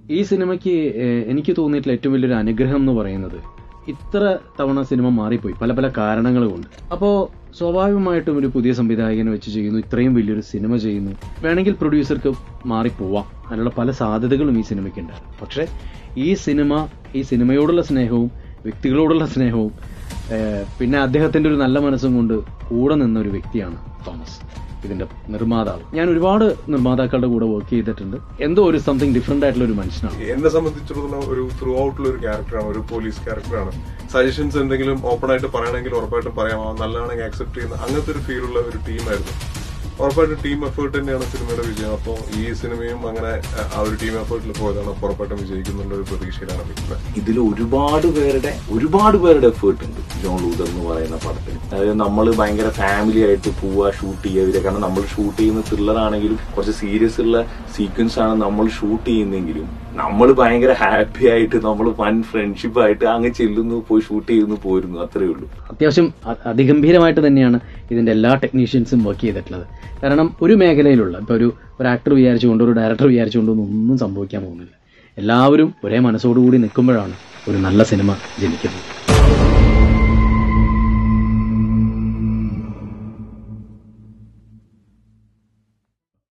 ഈ സിനിമയ്ക്ക് ഏഹ്, എനിക്ക് തോന്നിയിട്ടുള്ള ഏറ്റവും വലിയൊരു അനുഗ്രഹം എന്ന് പറയുന്നത് ഇത്ര തവണ സിനിമ മാറിപ്പോയി പല പല കാരണങ്ങൾ കൊണ്ട് അപ്പോൾ സ്വാഭാവികമായിട്ടും ഒരു പുതിയ സംവിധായകനെ വെച്ച് ചെയ്യുന്നു ഇത്രയും വലിയൊരു സിനിമ ചെയ്യുന്നു വേണമെങ്കിൽ പ്രൊഡ്യൂസർക്ക് മാറിപ്പോവാം അതിനുള്ള പല സാധ്യതകളും ഈ സിനിമയ്ക്ക് ഉണ്ടായിരുന്നു പക്ഷേ ഈ സിനിമ ഈ സിനിമയോടുള്ള സ്നേഹവും വ്യക്തികളോടുള്ള സ്നേഹവും ഏഹ്, പിന്നെ അദ്ദേഹത്തിന്റെ ഒരു നല്ല മനസ്സും കൊണ്ട് കൂടെ നിന്ന ഒരു വ്യക്തിയാണ് തോമസ് ഇതിന്റെ നിർമ്മാതാവ് ഞാൻ ഒരുപാട് നിർമ്മാതാക്കളുടെ കൂടെ വർക്ക് ചെയ്തിട്ടുണ്ട് എന്തോ ഒരു സംതിങ് ഡിഫറെന്റ് ആയിട്ടുള്ള ഒരു മനുഷ്യനാണ് എന്നെ സംബന്ധിച്ചിടത്തോളം ഒരു ത്രൂ ഔട്ടുള്ള ഒരു ക്യാരക്ടറാണ് ഒരു പോലീസ് ക്യാരക്ടറാണ് സജഷൻസ് എന്തെങ്കിലും ഓപ്പൺ ആയിട്ട് പറയണമെങ്കിൽ ഉറപ്പായിട്ടും പറയാം ആ നല്ലതാണെങ്കിൽ ആക്സെപ്റ്റ് ചെയ്യുന്ന അങ്ങനത്തെ ഒരു ഫീലുള്ള ഒരു ടീമായിരുന്നു ഉറപ്പായിട്ടും ടീം എഫേർട്ട് തന്നെയാണ് സിനിമയുടെ വിജയം അപ്പോൾ ഈ സിനിമയും അങ്ങനെ ആ, ആ ഒരു ടീം എഫേർട്ടിൽ പോയതാണ് അപ്പോൾ ഉറപ്പായിട്ടും വിജയിക്കുന്നുള്ള ഒരു പ്രതീക്ഷയിലാണ് നിൽക്കുന്നത് ഇതിൽ ഒരുപാട് പേരുടെ ഒരുപാട് പേരുടെ എഫേർട്ട് ഉണ്ട് ജോൺ ലൂതർ എന്ന് പറയുന്ന പടത്തിൽ അതായത് നമ്മൾ ഭയങ്കര ഫാമിലി ആയിട്ട് പോവുക ഷൂട്ട് ചെയ്യുക ഇവരെ കാരണം നമ്മൾ ഷൂട്ട് ചെയ്യുന്ന ത്രില്ലർ ആണെങ്കിലും കുറച്ച് സീരിയസ് ഉള്ള സീക്വൻസ് ആണ് നമ്മൾ ഷൂട്ട് ചെയ്യുന്നെങ്കിലും നമ്മൾ ഭയങ്കര ഹാപ്പി ആയിട്ട് നമ്മൾ വൻ ഫ്രണ്ട്ഷിപ്പ് ആയിട്ട് അങ്ങ് ചെല്ലുന്നു പോയി ഷൂട്ട് ചെയ്യുന്നു പോരുന്നു അത്രേ ഉള്ളൂ അത്യാവശ്യം അ- അതിഗംഭീരമായിട്ട് തന്നെയാണ് ഇതിന്റെ എല്ലാ ടെക്നീഷ്യൻസും വർക്ക് ചെയ്തിട്ടുള്ളത് കാരണം ഒരു മേഖലയിലുള്ള ഇപ്പൊ ഒരു ഒരു ആക്ടർ വിചാരിച്ചുകൊണ്ട് ഒരു ഡയറക്ടർ വിചാരിച്ചുകൊണ്ടൊന്നും ഒന്നും സംഭവിക്കാൻ പോകുന്നില്ല എല്ലാവരും ഒരേ മനസ്സോടുകൂടി നിൽക്കുമ്പോഴാണ് ഒരു നല്ല സിനിമ ജനിക്കുന്നത്